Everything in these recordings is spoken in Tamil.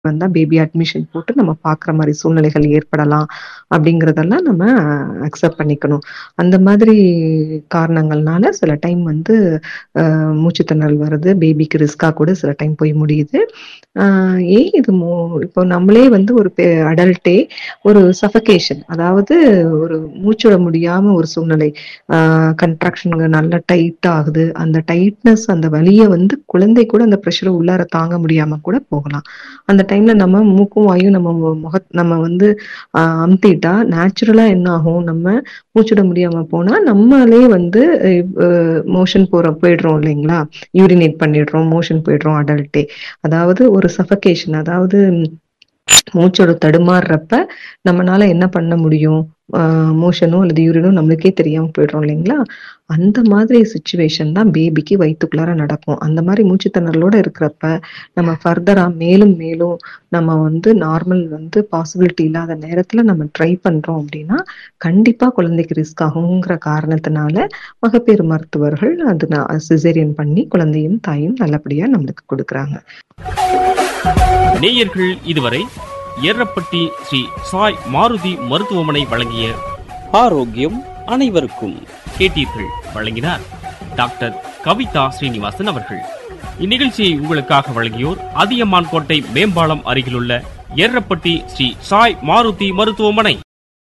வந்தா பேபி அட்மிஷன் போட்டு நம்ம பார்க்குற மாரி சூழ்நிலைகள் ஏற்படலாம் அப்படிங்கிறதெல்லாம் நம்ம அக்செப்ட் பண்ணிக்கணும். அந்த மாதிரி காரணங்கள்னால சில டைம் வந்து அ மூச்சுத்திணறல் வருது. பேபிக்கு ரிஸ்க்கா கூட சில டைம் போய் முடியுது. அ ஏன் இது மோ இப்போ நம்மளே வந்து ஒரு பெ அடல்ட்டே ஒரு சஃபகேஷன் அதாவது ஒரு மூச்சு விட முடியாம ஒரு சூழ்நிலை. அ கன்ட்ராக்ஷன் நல்லா டைட் ஆகுது. அந்த டைட்னஸ் அந்த வலிய வந்து குழந்தை கூட அந்த பிரஷர உள்ளார தாங்க முடியாம கூட போகலாம். அந்த டைம்ல நம்ம மூக்கும், வாயும் நம்ம முக நம்ம வந்து அ அமுத்திட்டா நேச்சுரலா என்ன ஆகும்? நம்ம மூச்சுட முடியாம போனா நம்மளே வந்து அ மோஷன் போற போயிடுறோம் இல்லைங்களா? யூரினேட் பண்ணிடுறோம். மோஷன் போயிடுறோம் அடல்ட்டே. அதாவது ஒரு சஃபகேஷன் அதாவது மூச்சோட தடுமாறுறப்ப நம்மனால என்ன பண்ண முடியும்? அ மோஷனோ அல்லது யூரினோ நம்மளுக்கே தெரியாம போயிடுறோம் இல்லைங்களா? அந்த மாதிரி சிச்சுவேஷன் தான் பேபிக்கு வயித்துக்குள்ளார நடக்கும். அந்த மாரி மூச்சுத்திணறலோட இருக்கிறப்ப நம்ம ஃபர்தரா மேலும் மேலும் நம்ம வந்து நார்மல் வந்து பாசிபிலிட்டி இல்லாத நேரத்துல நம்ம ட்ரை பண்றோம் அப்படின்னா, கண்டிப்பா குழந்தைக்கு ரிஸ்க் ஆகுங்கிற காரணத்தினால மகப்பேறு மருத்துவர்கள் அது ந சிசேரியன் பண்ணி குழந்தையும், தாயும் நல்லபடியா நம்மளுக்கு குடுக்குறாங்க. நேயர்கள் இதுவரை எர்ரப்பட்டி ஸ்ரீ சாய் மாருதி மருத்துவமனை வழங்கிய ஆரோக்கியம் அனைவருக்கும் கேட்டீர்கள் வழங்கினார் டாக்டர் கவிதா ஸ்ரீனிவாசன் அவர்கள் இந்நிகழ்ச்சியை உங்களுக்காக வழங்கியோர் அதியமான் கோட்டை மேம்பாலம் அருகிலுள்ள எர்ரப்பட்டி ஸ்ரீ சாய் மாருதி மருத்துவமனை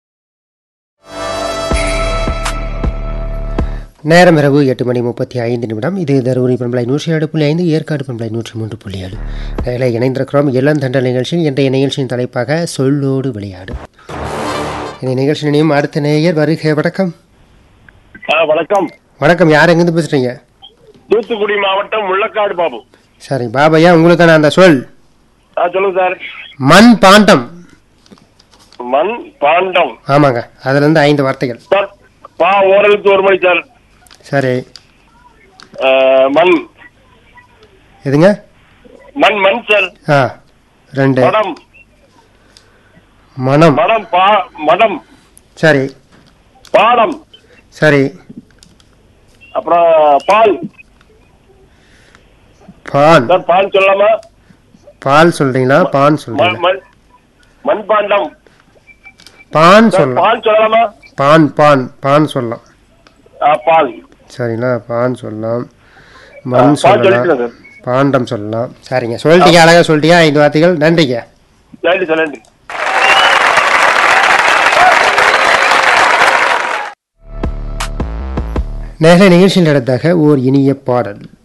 நேரம் இரவு எட்டு மணி முப்பத்தி ஐந்து நிமிடம் இது தருமபுரி பண்பலை நூற்றி ஏழு புள்ளி ஐந்து ஏற்காடு பண்பலை நூற்றி மூன்று புள்ளி ஏழு நேரில் இணைந்திருக்கிறோம் இளந்தண்டல் நிகழ்ச்சியில் இன்றைய நிகழ்ச்சியின் தலைப்பாக சொல்லோடு விளையாடு இந்த நிகழ்ச்சி நினைவும் அடுத்த நேயர் வருகை வணக்கம் ஆ, வணக்கம் வணக்கம் யார் எங்கேருந்து பேசுகிறீங்க தூத்துக்குடி மாவட்டம் முள்ளக்காடு பாபு சரி பாபையா உங்களுக்கான அந்த சொல் ஆ, சொல்லுங்க சார் மண் பாண்டம் மண் பாண்டம் ஆமாங்க அதுலேருந்து ஐந்து வார்த்தைகள் சார் பா ஓரலுக்கு ஒரு மணி சார் சரி ஆ, மண் எதுங்க மண் மண் சார் ஆ ரெண்டு மடம் மனம் மடம் பா மடம் சரி பாடம் சரி அப்புறம் பால் பான் சார் பால் சொல்லலாமா பால் சொல்றீங்களா பான் மண் சொல்றீங்களா மண் மண் பாண்டம் பான் சார் சொல்லலாம் பால் சொல்லலாமா பான் பான் பான் சொல்லலாம் ஆ, பால் சரிங்களா பான் சொல்லலாம் ஆ, மண் பால் சொல்லலாம் சொல்லிட்டு சார் பாண்டம் சொல்லலாம் சரிங்க சொல்லிட்டீங்க அழகா சொல்லிட்டீங்க ஐந்து வார்த்தைகள் நன்றிங்க நன்றி சார் நன்றி நேர நிகழ்ச்சியில் நடத்தாக ஓர் இனிய பாடல்